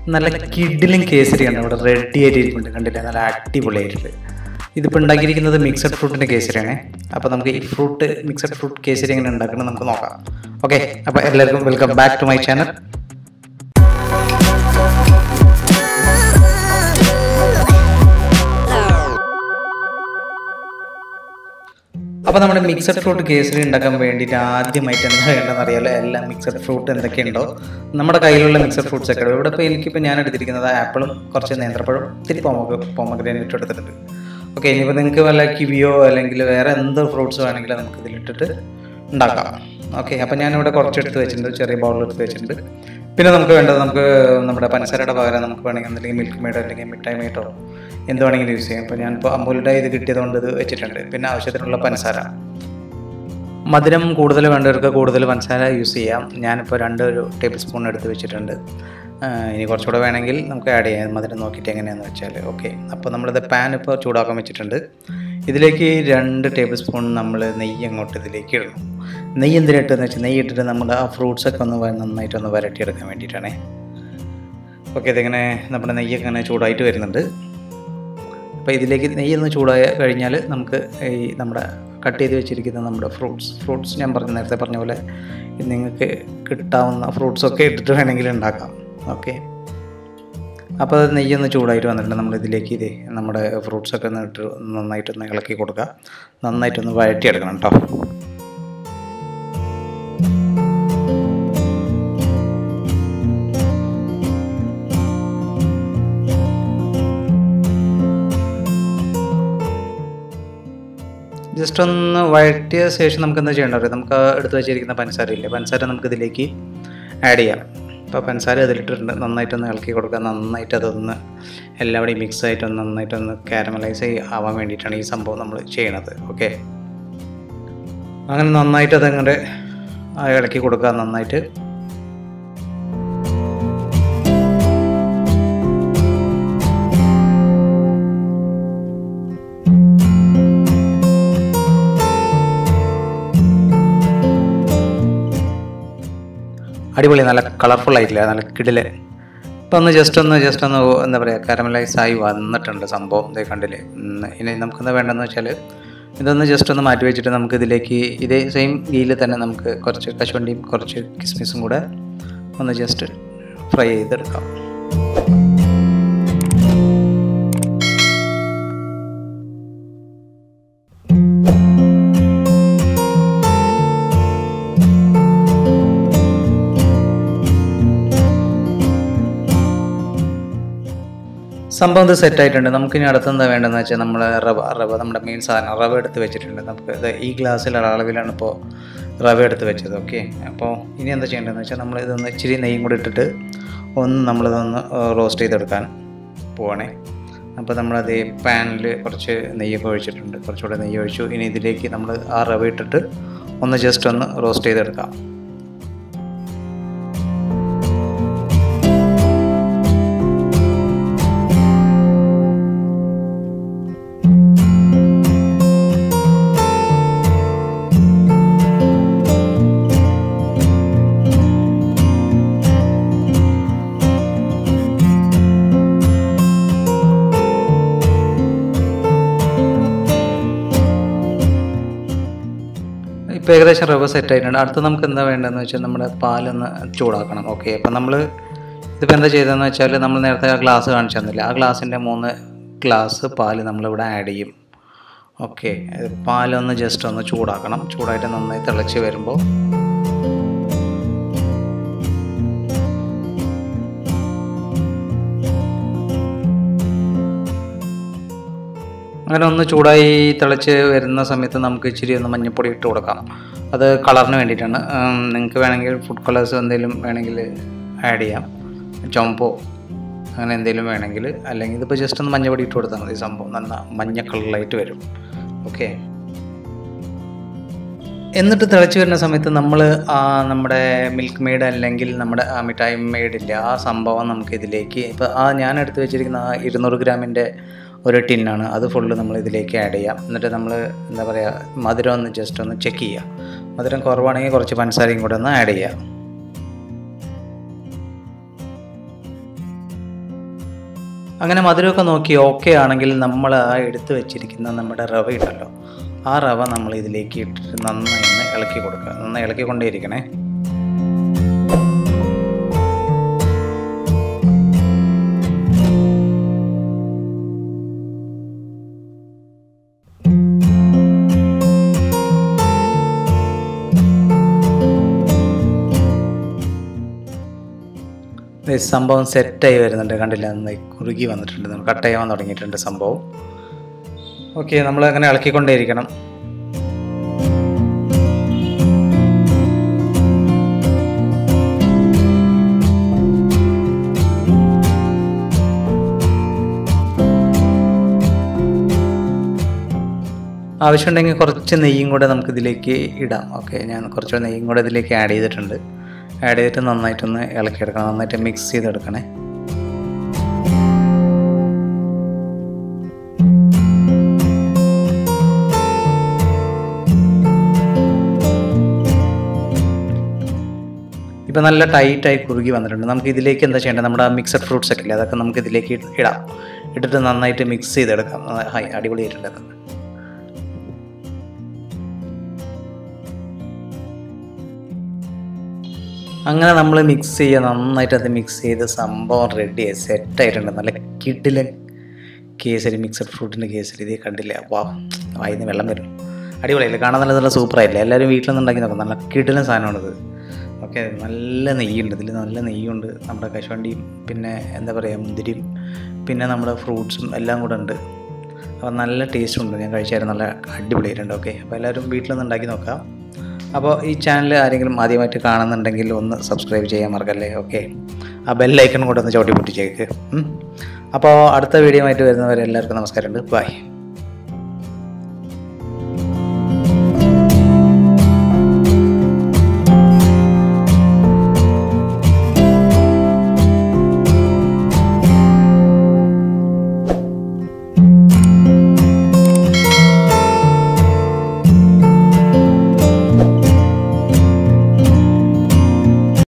നല്ല കിഡിലും കേസരിയാണ് ഇവിടെ റെഡി ആയിട്ടിരിക്കുന്നുണ്ട് കണ്ടില്ലേ നല്ല അടിപൊളിയായിട്ടുണ്ട് ഇതിപ്പോൾ ഉണ്ടാക്കിയിരിക്കുന്നത് മിക്സഡ് ഫ്രൂട്ടിൻ്റെ കേസരിയാണ് അപ്പോൾ നമുക്ക് ഈ ഫ്രൂട്ട് മിക്സഡ് ഫ്രൂട്ട് കേസരി എങ്ങനെ ഉണ്ടാക്കണം നമുക്ക് നോക്കാം ഓക്കെ അപ്പോൾ എല്ലാവർക്കും welcome back to my channel അപ്പോൾ നമ്മുടെ മിക്സഡ് ഫ്രൂട്ട് കേസരി ഉണ്ടാക്കാൻ വേണ്ടിയിട്ട് ആദ്യമായിട്ട് എന്താ വേണ്ടതെന്ന് അറിയാലോ എല്ലാം മിക്സഡ് ഫ്രൂട്ട് എന്തൊക്കെയുണ്ടോ നമ്മുടെ കയ്യിലുള്ള മിക്സഡ് ഫ്രൂട്ട്സ് ഒക്കെ ഇവിടെ ഇപ്പോൾ എനിക്കിപ്പോൾ ഞാൻ എടുത്തിരിക്കുന്നത് ആപ്പിളും കുറച്ച് നേന്ത്രപ്പഴം ഇത്തിരി പോമക പോമഗ്രനേറ്റ് എടുത്തിട്ടുണ്ട് ഓക്കെ ഇനിയിപ്പോൾ നിങ്ങൾക്ക് വല്ല കിവിയോ അല്ലെങ്കിൽ വേറെ എന്ത് ഫ്രൂട്ട്സ് വേണമെങ്കിലും നമുക്ക് ഇതിലിട്ടിട്ട് ഉണ്ടാക്കാം ഓക്കെ അപ്പോൾ ഞാനിവിടെ കുറച്ച് എടുത്ത് വെച്ചിട്ടുണ്ട് ചെറിയ ബൗളിൽ എടുത്ത് വെച്ചിട്ടുണ്ട് പിന്നെ നമുക്ക് വേണ്ടത് നമുക്ക് നമ്മുടെ പഞ്ചസാരയുടെ പകരം നമുക്ക് വേണമെങ്കിൽ എന്തെങ്കിലും മിൽക്ക് മെയ്ഡോ അല്ലെങ്കിൽ മിഠായി മെയ്ഡോ എന്ത് വേണമെങ്കിലും യൂസ് ചെയ്യാം ഇപ്പോൾ ഞാനിപ്പോൾ അമൂലിൻ്റെ ഇത് കിട്ടിയതുകൊണ്ട് ഇത് വെച്ചിട്ടുണ്ട് പിന്നെ ആവശ്യത്തിനുള്ള പഞ്ചസാര മധുരം കൂടുതൽ വേണ്ടവർക്ക് കൂടുതൽ പഞ്ചസാര യൂസ് ചെയ്യാം ഞാനിപ്പോൾ രണ്ട് ഒരു ടേബിൾ സ്പൂൺ എടുത്ത് വെച്ചിട്ടുണ്ട് ആ, ഇനി കുറച്ചുകൂടെ വേണമെങ്കിൽ നമുക്ക് ആഡ് ചെയ്യാം മധുരം നോക്കിയിട്ട് എങ്ങനെയാണെന്ന് വെച്ചാൽ ഓക്കെ അപ്പോൾ നമ്മളിത് പാൻ ഇപ്പോൾ ചൂടാക്കാൻ വെച്ചിട്ടുണ്ട് ഇതിലേക്ക് രണ്ട് ടേബിൾ സ്പൂൺ നമ്മൾ നെയ്യ് അങ്ങോട്ട് ഇതിലേക്ക് ഇടണം നെയ്യ് എന്തിനിട്ടെന്ന് വെച്ചാൽ നെയ്യ് ഇട്ടിട്ട് നമ്മുടെ ആ ഫ്രൂട്ട്സ് ഒക്കെ ഒന്ന് വ- നന്നായിട്ടൊന്ന് വരട്ടിയെടുക്കാൻ വേണ്ടിയിട്ടാണേ ഓക്കെ ഇതിങ്ങനെ നമ്മുടെ നെയ്യൊക്കെ ഇങ്ങനെ ചൂടായിട്ട് വരുന്നുണ്ട് അപ്പോൾ ഇതിലേക്ക് നെയ്യൊന്ന് ചൂടായ കഴിഞ്ഞാൽ നമുക്ക് ഈ നമ്മുടെ കട്ട് ചെയ്ത് വെച്ചിരിക്കുന്ന നമ്മുടെ ഫ്രൂട്ട്സ് ഫ്രൂട്ട്സ് ഞാൻ പറഞ്ഞ നേരത്തെ പറഞ്ഞ പോലെ ഇത് നിങ്ങൾക്ക് കിട്ടാവുന്ന ഫ്രൂട്ട്സൊക്കെ ഇട്ടിട്ട് വേണമെങ്കിൽ ഉണ്ടാക്കാം ഓക്കെ അപ്പോൾ അത് നെയ്യൊന്ന് ചൂടായിട്ട് വന്നിട്ടുണ്ട് നമ്മൾ ഇതിലേക്ക് ഇത് നമ്മുടെ ഫ്രൂട്ട്സൊക്കെ ഒന്ന് ഇട്ട് നന്നായിട്ടൊന്ന് ഇളക്കി കൊടുക്കുക നന്നായിട്ടൊന്ന് വഴറ്റിയെടുക്കണം കേട്ടോ ജസ്റ്റ് ഒന്ന് വഴറ്റിയ ശേഷം നമുക്ക് എന്താ ചെയ്യേണ്ടത് അറിയാം നമുക്ക് ആ എടുത്ത് വെച്ചിരിക്കുന്ന പഞ്ചസാര ഇല്ലേ പഞ്ചസാര നമുക്ക് ഇതിലേക്ക് ആഡ് ചെയ്യാം അപ്പോൾ പഞ്ചസാര അതിലിട്ടിട്ടുണ്ട് നന്നായിട്ടൊന്ന് ഇളക്കി കൊടുക്കുക നന്നായിട്ട് അതൊന്ന് എല്ലാവിടെയും മിക്സ് ആയിട്ടൊന്ന് നന്നായിട്ടൊന്ന് കാരമലൈസ് ആവാൻ വേണ്ടിയിട്ടാണ് ഈ സംഭവം നമ്മൾ ചെയ്യണത് ഓക്കെ അങ്ങനെ നന്നായിട്ട് അതങ്ങോട്ട് ഇളക്കി കൊടുക്കുക നന്നായിട്ട് അടിപൊളി നല്ല കളർഫുൾ ആയിട്ടില്ല നല്ല കിടില് ഇപ്പം ഒന്ന് ജസ്റ്റ് ഒന്ന് ജസ്റ്റ് ഒന്ന് എന്താ പറയുക കാരമലൈസ് ആയി വന്നിട്ടുണ്ട് സംഭവം ഇതേ കണ്ടില്ലേ ഉം, ഇനി നമുക്കെന്താ വേണ്ടതെന്ന് വെച്ചാൽ ഇതൊന്ന് ജസ്റ്റ് ഒന്ന് മാറ്റി വെച്ചിട്ട് നമുക്ക് ഇതിലേക്ക് ഇതേ സെയിം ഗീയിൽ തന്നെ നമുക്ക് കുറച്ച് കശുവണ്ടിയും കുറച്ച് കിസ്മിസും കൂടെ ഒന്ന് ജസ്റ്റ് ഫ്രൈ ചെയ്തെടുക്കാം സംഭവം ഇത് സെറ്റ് ആയിട്ടുണ്ട് നമുക്ക് ഇനി അടുത്ത് എന്താ വേണ്ടതെന്ന് വെച്ചാൽ നമ്മൾ റവ റവ നമ്മുടെ മെയിൻ സാധനം റവ എടുത്ത് വെച്ചിട്ടുണ്ട് നമുക്ക് ഇത് ഈ ഗ്ലാസ്സിൽ അളവിലാണ് ഇപ്പോൾ റവ എടുത്ത് വെച്ചത് ഓക്കെ അപ്പോൾ ഇനി എന്താ ചെയ്യേണ്ടതെന്ന് വെച്ചാൽ നമ്മൾ ഇതൊന്ന് ഇച്ചിരി നെയ്യും കൂടി ഇട്ടിട്ട് ഒന്ന് നമ്മളിതൊന്ന് റോസ്റ്റ് ചെയ്തെടുക്കാൻ പോവാണേ അപ്പോൾ നമ്മളത് പാനിൽ കുറച്ച് നെയ്യൊക്കെ ഒഴിച്ചിട്ടുണ്ട് കുറച്ചുകൂടെ നെയ്യ് ഒഴിച്ചു ഇനി ഇതിലേക്ക് നമ്മൾ ആ റവ ഇട്ടിട്ട് ഒന്ന് ജസ്റ്റ് ഒന്ന് റോസ്റ്റ് ചെയ്തെടുക്കാം ഇപ്പോൾ ഏകദേശം റവ സെറ്റ് ആയിട്ടുണ്ട് അടുത്ത് നമുക്ക് എന്താ വേണ്ടതെന്ന് വെച്ചാൽ നമ്മുടെ പാലൊന്ന് ചൂടാക്കണം ഓക്കെ അപ്പം നമ്മൾ ഇതിപ്പോൾ എന്താ ചെയ്തതെന്ന് വെച്ചാൽ നമ്മൾ നേരത്തെ ആ ഗ്ലാസ് കാണിച്ചു തന്നില്ല ആ ഗ്ലാസിൻ്റെ മൂന്ന് ഗ്ലാസ് പാല് നമ്മളിവിടെ ആഡ് ചെയ്യും ഓക്കെ പാലൊന്ന് ജസ്റ്റ് ഒന്ന് ചൂടാക്കണം ചൂടായിട്ട് നന്നായി തിളച്ച് വരുമ്പോൾ അങ്ങനെ ഒന്ന് ചൂടായി തിളച്ച് വരുന്ന സമയത്ത് നമുക്ക് ഇച്ചിരി ഒന്ന് മഞ്ഞൾപ്പൊടി ഇട്ട് കൊടുക്കാം അത് കളറിന് വേണ്ടിയിട്ടാണ് നിങ്ങൾക്ക് വേണമെങ്കിൽ ഫുഡ് കളേഴ്സ് എന്തെങ്കിലും വേണമെങ്കിൽ ആഡ് ചെയ്യാം ചുമപ്പോ അങ്ങനെ എന്തെങ്കിലും വേണമെങ്കിൽ അല്ലെങ്കിൽ ഇതിപ്പോൾ ജസ്റ്റ് ഒന്ന് മഞ്ഞപ്പൊടി ഇട്ട് കൊടുത്താൽ മതി സംഭവം നല്ല മഞ്ഞ കളറിലായിട്ട് വരും ഓക്കെ എന്നിട്ട് തിളച്ച് വരുന്ന സമയത്ത് നമ്മൾ ആ നമ്മുടെ മിൽക്ക് മെയ്ഡ് അല്ലെങ്കിൽ നമ്മുടെ ആ മിഠായി മെയ്ഡില്ല ആ സംഭവം നമുക്ക് ഇതിലേക്ക് ഇപ്പോൾ ആ ഞാൻ എടുത്ത് വെച്ചിരിക്കുന്ന ആ ഇരുന്നൂറ് ഗ്രാമിൻ്റെ ഒരു ടിന്നാണ് അത് ഫുള്ള് നമ്മൾ ഇതിലേക്ക് ആഡ് ചെയ്യാം എന്നിട്ട് നമ്മൾ എന്താ പറയുക മധുരം ഒന്ന് ജസ്റ്റ് ഒന്ന് ചെക്ക് ചെയ്യുക മധുരം കുറവാണെങ്കിൽ കുറച്ച് പഞ്ചസാരയും കൂടെ ഒന്ന് ആഡ് ചെയ്യുക അങ്ങനെ മധുരമൊക്കെ നോക്കി ഓക്കെ ആണെങ്കിൽ നമ്മൾ ആ എടുത്തു വെച്ചിരിക്കുന്ന നമ്മുടെ റവ ഉണ്ടല്ലോ ആ റവ നമ്മൾ ഇതിലേക്ക് ഇട്ടിട്ട് നന്നായി ഒന്ന് ഇളക്കി കൊടുക്കുക നന്നായി ഇളക്കിക്കൊണ്ടേയിരിക്കണേ ഈ സംഭവം സെറ്റായി വരുന്നുണ്ട് കണ്ടില്ല നന്നായി കുറുകി വന്നിട്ടുണ്ട് നമ്മൾ കട്ട് ചെയ്യാൻ തുടങ്ങിയിട്ടുണ്ട് സംഭവം ഓക്കെ നമ്മൾ അങ്ങനെ ഇളക്കിക്കൊണ്ടേയിരിക്കണം ആവശ്യമുണ്ടെങ്കിൽ കുറച്ച് നെയ്യും കൂടെ നമുക്ക് ഇതിലേക്ക് ഇടാം ഓക്കെ ഞാൻ കുറച്ച് നെയ്യും കൂടെ ഇതിലേക്ക് ആഡ് ചെയ്തിട്ടുണ്ട് ആഡ് ചെയ്തിട്ട് നന്നായിട്ടൊന്ന് ഇളക്കിയെടുക്കണം നന്നായിട്ട് മിക്സ് ചെയ്തെടുക്കണേ ഇപ്പം നല്ല ടൈറ്റായി കുറുകി വന്നിട്ടുണ്ട് നമുക്ക് ഇതിലേക്ക് എന്താ ചെയ്യേണ്ടത് നമ്മുടെ മിക്സഡ് ഫ്രൂട്ട്സ് ഒക്കെ ഇല്ലേ അതൊക്കെ നമുക്ക് ഇതിലേക്ക് ഇട്- ഇടാം ഇട്ടിട്ട് നന്നായിട്ട് മിക്സ് ചെയ്തെടുക്കാം ഹായ് അടിപൊളിയായിട്ടുണ്ട് അത് അങ്ങനെ നമ്മൾ മിക്സ് ചെയ്യുക നന്നായിട്ട് അത് മിക്സ് ചെയ്ത് സംഭവം റെഡിയായി സെറ്റായിട്ടുണ്ട് നല്ല കിഡിലൻ കേസരി മിക്സഡ് ഫ്രൂട്ടിൻ്റെ കേസരി ഇതേ കണ്ടില്ലേ വാ വായിന്ന് വെള്ളം വരും അടിപൊളിയല്ലേ കാണാൻ നല്ല നല്ല സൂപ്പറായില്ലേ എല്ലാവരും വീട്ടിലൊന്നും ഉണ്ടാക്കി നോക്കാം നല്ല കിഡിലൻ സാധനമാണിത് ഓക്കെ നല്ല നെയ്യുണ്ട് ഇതിൽ നല്ല നെയ്യുണ്ട് നമ്മുടെ കശുവണ്ടിയും പിന്നെ എന്താ പറയുക മുന്തിരിയും പിന്നെ നമ്മുടെ ഫ്രൂട്ട്സും എല്ലാം കൂടെ ഉണ്ട് അപ്പോൾ നല്ല ടേസ്റ്റ് ഉണ്ട് ഞാൻ കഴിച്ചായിരുന്നു നല്ല അടിപൊളിയായിട്ടുണ്ട് ഓക്കെ അപ്പോൾ എല്ലാവരും വീട്ടിലൊന്ന് ഉണ്ടാക്കി നോക്കാം അപ്പോൾ ഈ ചാനൽ ആരെങ്കിലും ആദ്യമായിട്ട് കാണുന്നുണ്ടെങ്കിൽ ഒന്ന് സബ്സ്ക്രൈബ് ചെയ്യാൻ മറക്കല്ലേ ഓക്കെ ആ ബെല്ലൈക്കൺ കൂടെ ഒന്ന് ചവിട്ടി പൊട്ടിച്ചേക്ക് ഉം. അപ്പോൾ അടുത്ത വീഡിയോ ആയിട്ട് വരുന്നവരെ എല്ലാവർക്കും നമസ്കാരമുണ്ട് ബൈ